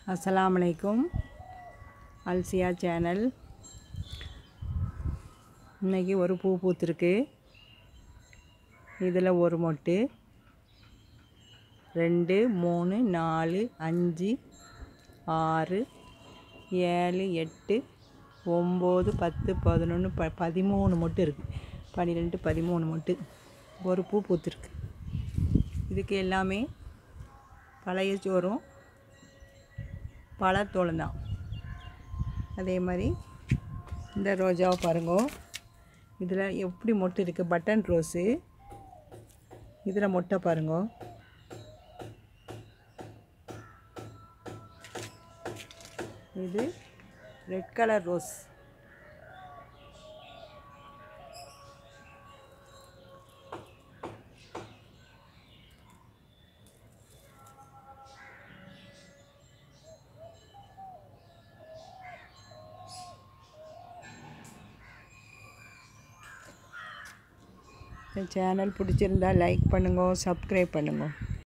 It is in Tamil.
அஸ்ஸலாமு அலைக்கும் அல்சியா சேனல் இன்னைக்கு ஒரு பூ பூத்திருக்கு இதில் ஒரு மொட்டு ரெண்டு மூணு நாலு அஞ்சு ஆறு ஏழு எட்டு ஒம்பது பத்து பதினொன்று ப பதிமூணு மொட்டு இருக்குது பன்னிரெண்டு பதிமூணு மொட்டு ஒரு பூ பூத்திருக்கு இதுக்கு எல்லாமே பழைய சோறும் பழத்தோளும் தான் அதே மாதிரி இந்த ரோஜாவை பாருங்க இதில் எப்படி மொட்டு இருக்குது பட்டன் ரோஸு இதில் மொட்டை பாருங்க இது ரெட் கலர் ரோஸ் இந்த சேனல் பிடிச்சிருந்தா லைக் பண்ணுங்க சப்ஸ்கிரைப் பண்ணுங்க